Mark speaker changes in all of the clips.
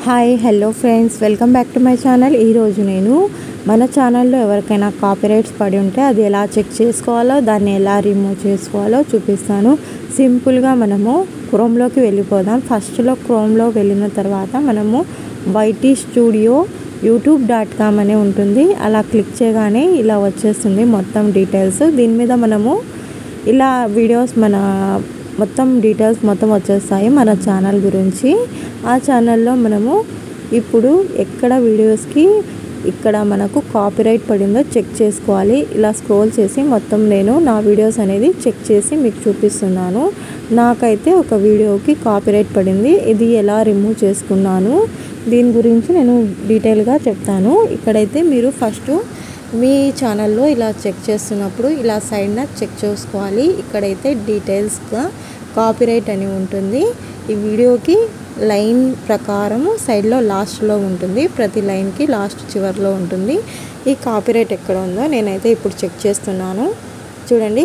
Speaker 1: hi hello friends welcome back to my channel ఈరోజు నేను మన ఛానల్లో ఎవరికైనా కాపీరైట్స్ పడి ఉంటే అది ఎలా చెక్ చేసుకోవాలో దాన్ని ఎలా రిమూవ్ చేసుకోవాలో చూపిస్తాను సింపుల్గా మనము క్రోమ్లోకి వెళ్ళిపోదాం ఫస్ట్లో క్రోమ్లో వెళ్ళిన తర్వాత మనము YT studio YouTube dot com అనే ఉంటుంది అలా క్లిక్ చేయగానే ఇలా వచ్చేస్తుంది మొత్తం డీటెయిల్స్ దీని మీద మనము ఇలా వీడియోస్ మన మొత్తం డీటెయిల్స్ మొత్తం వచ్చేస్తాయి మన ఛానల్ గురించి ఆ ఛానల్లో మనము ఇప్పుడు ఎక్కడ వీడియోస్కి ఇక్కడ మనకు కాపీరైట్ పడిందో చెక్ చేసుకోవాలి ఇలా స్క్రోల్ చేసి మొత్తం నేను నా వీడియోస్ అనేది చెక్ చేసి మీకు చూపిస్తున్నాను నాకైతే ఒక వీడియోకి కాపీరైట్ పడింది ఇది ఎలా రిమూవ్ చేసుకున్నాను దీని గురించి నేను డీటెయిల్గా చెప్తాను ఇక్కడైతే మీరు ఫస్ట్ మీ ఛానల్లో ఇలా చెక్ చేస్తున్నప్పుడు ఇలా సైడ్న చెక్ చేసుకోవాలి ఇక్కడైతే డీటెయిల్స్గా కాపీరైట్ అని ఉంటుంది ఈ వీడియోకి లైన్ ప్రకారం సైడ్లో లాస్ట్లో ఉంటుంది ప్రతి లైన్కి లాస్ట్ చివరిలో ఉంటుంది ఈ కాపీరైట్ ఎక్కడ ఉందో నేనైతే ఇప్పుడు చెక్ చేస్తున్నాను చూడండి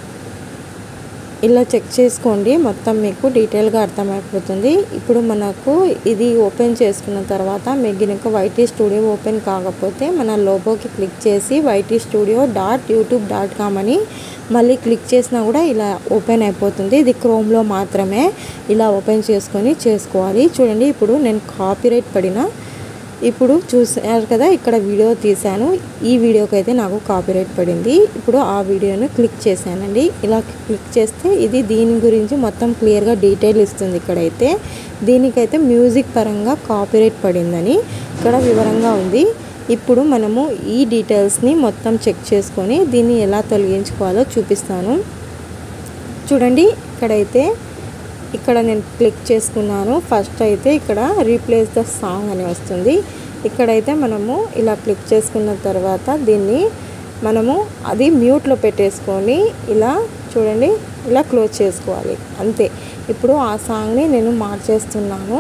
Speaker 1: ఇలా చెక్ చేసుకోండి మొత్తం మీకు డీటెయిల్గా అర్థమైపోతుంది ఇప్పుడు మనకు ఇది ఓపెన్ చేసుకున్న తర్వాత మీకు కనుక వైటీ స్టూడియో ఓపెన్ కాకపోతే మన లోగోకి క్లిక్ చేసి YT studio dot YouTube dot com అని మళ్ళీ క్లిక్ చేసినా కూడా ఇలా ఓపెన్ అయిపోతుంది ఇది క్రోమ్లో మాత్రమే ఇలా ఓపెన్ చేసుకొని చేసుకోవాలి చూడండి ఇప్పుడు నేను కాపీరైట్ పడిన ఇప్పుడు చూసారు కదా ఇక్కడ వీడియో తీశాను ఈ వీడియోకి అయితే నాకు కాపీరైట్ పడింది ఇప్పుడు ఆ వీడియోను క్లిక్ చేశానండి ఇలా క్లిక్ చేస్తే ఇది దీని గురించి మొత్తం క్లియర్గా డీటెయిల్ ఇస్తుంది ఇక్కడైతే దీనికైతే మ్యూజిక్ పరంగా కాపీరైట్ పడిందని ఇక్కడ వివరంగా ఉంది ఇప్పుడు మనము ఈ డీటెయిల్స్ని మొత్తం చెక్ చేసుకొని దీన్ని ఎలా తొలగించుకోవాలో చూపిస్తాను చూడండి ఇక్కడైతే ఇక్కడ నేను క్లిక్ చేసుకున్నాను ఫస్ట్ అయితే ఇక్కడ రీప్లేస్ ద సాంగ్ అని వస్తుంది ఇక్కడైతే మనము ఇలా క్లిక్ చేసుకున్న తర్వాత దీన్ని మనము అది మ్యూట్లో పెట్టేసుకొని ఇలా చూడండి ఇలా క్లోజ్ చేసుకోవాలి అంతే ఇప్పుడు ఆ సాంగ్ని నేను మార్చేస్తున్నాను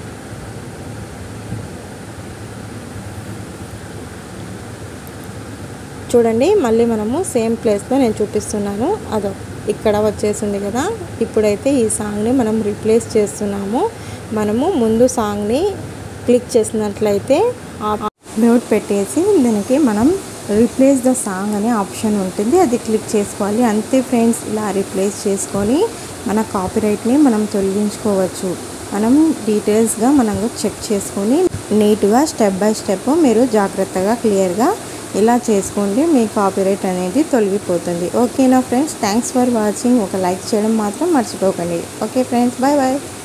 Speaker 1: చూడండి మళ్ళీ మనము సేమ్ ప్లేస్లో నేను చూపిస్తున్నాను అదో ఇక్కడ వచ్చేసింది కదా ఇప్పుడైతే ఈ సాంగ్ని మనం రీప్లేస్ చేస్తున్నాము మనము ముందు సాంగ్ని క్లిక్ చేసినట్లయితే మ్యూట్ పెట్టేసి దానికి మనం రీప్లేస్ ద సాంగ్ అనే ఆప్షన్ ఉంటుంది అది క్లిక్ చేసుకోవాలి అంతే ఫ్రెండ్స్ ఇలా రీప్లేస్ చేసుకొని మన కాపీరైట్ని మనం తొలగించుకోవచ్చు మనం డీటెయిల్స్గా మనం చెక్ చేసుకొని నీట్గా స్టెప్ బై స్టెప్ మీరు జాగ్రత్తగా క్లియర్గా ఇలా చేసుకోండి మీ కాపీరైట్ అనేది తొలగిపోతుంది ఓకేనా ఫ్రెండ్స్ థ్యాంక్స్ ఫర్ వాచింగ్ ఒక లైక్ చేయడం మాత్రం మర్చిపోకండి ఓకే ఫ్రెండ్స్ బాయ్ బాయ్